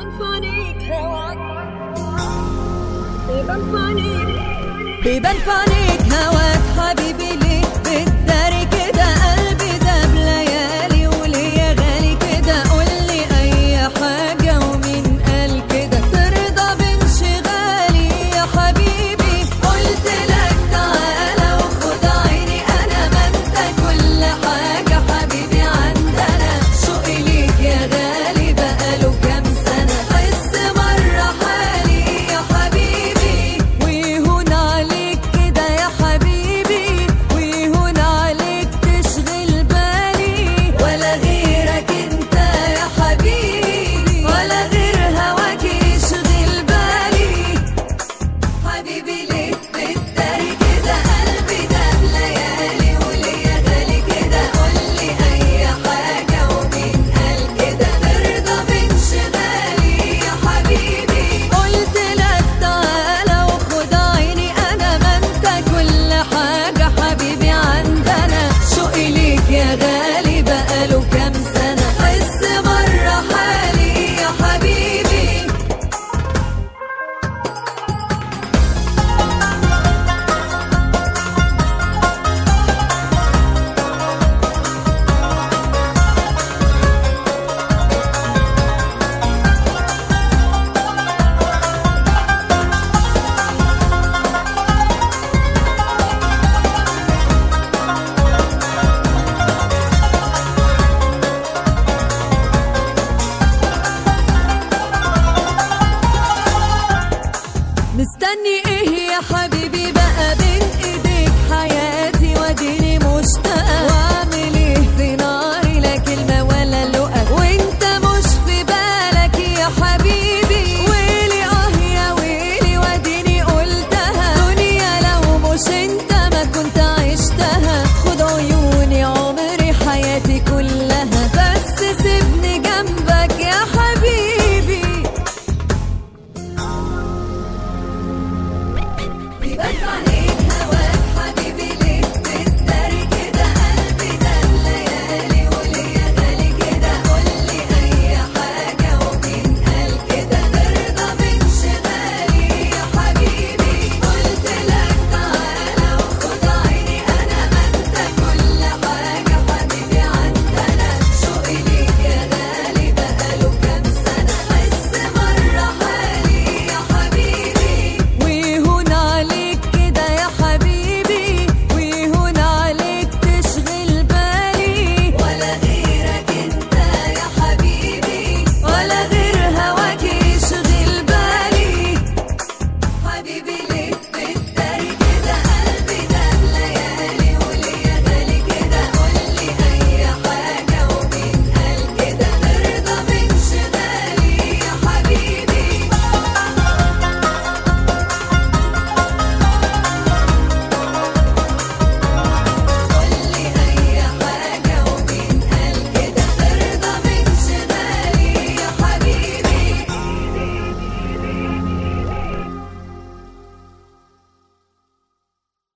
بيبان فانيك هواك حبيبي ليه بتداري كده قلبي ده بليالي وليا غالي كده قولي اي حاجة ومين قال كده ترضى بانشغالي يا حبيبي قلت لك تعالى وخد عيني انا ما انت كل حاجة حبيبي عندنا شوقي ليك يا غالي بقاله كام سنة بس مرة حالي يا حبيبي ويهون عليك كده يا حبيبي ويهون عليك تشغل بالي ولا غيرك انت يا حبيبي ولا غير هواك يشغل بالي حبيبي ليه بتداري كده قلبي ده بليالي وليا غالي كده قولي اي حاجة ومين قال كده ترضى بانشغالي يا حبيبي قلت لك تعالى وخد عيني انا ما انت كل حاجة حبيبي عندنا شوقي ليك يا غالي بقاله كام سنة بس مرة حالي يا حبيبي مستني ايه يا حبيبي بقى بين ايديك حياتي واديني مشتاقة